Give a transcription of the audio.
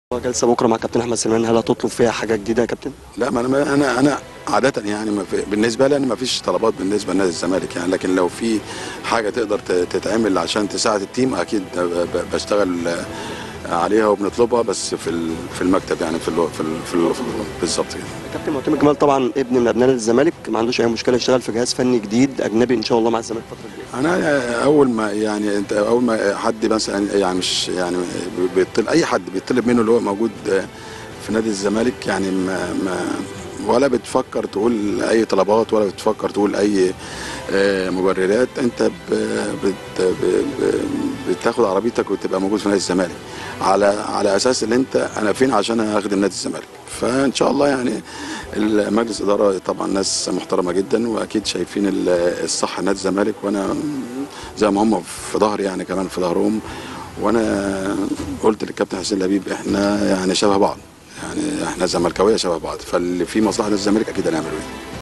جلسه بكره مع كابتن احمد سليمان هل هتطلب فيها حاجه جديده يا كابتن؟ لا ما انا انا انا عاده يعني ما في بالنسبه لي انا ما فيش طلبات بالنسبه لنادي الزمالك يعني لكن لو في حاجه تقدر ت- تتعمل عشان تساعد التيم اكيد ب- ب- بشتغل عليها وبنطلبها بس في ال- في المكتب يعني في ال في, ال في, ال بالظبط كده كابتن معتمد جمال طبعا ابن من ابناء نادي الزمالك ما عندوش اي مشكله يشتغل في جهاز فني جديد اجنبي ان شاء الله مع الزمالك الفتره الجايه انا اول ما يعني انت اول ما حد مثلا يعني مش يعني بيطلب اي حد بيطلب منه اللي هو موجود في نادي الزمالك يعني ما, ما ولا بتفكر تقول اي طلبات ولا بتفكر تقول اي آه، مبررات انت ب- بت ب- ب- بتاخد عربيتك وتبقى موجود في نادي الزمالك على على اساس ان انت انا فين عشان اخدم نادي الزمالك فان شاء الله يعني المجلس اداره طبعا ناس محترمه جدا واكيد شايفين ال- الصح نادي الزمالك وانا زي ما هم في ظهري يعني كمان في ظهرهم وانا قلت للكابتن حسين لبيب احنا يعني شبه بعض يعني احنا زملكاويه شبه بعض فاللي في مصلحه الزمالك اكيد هنعمله ايه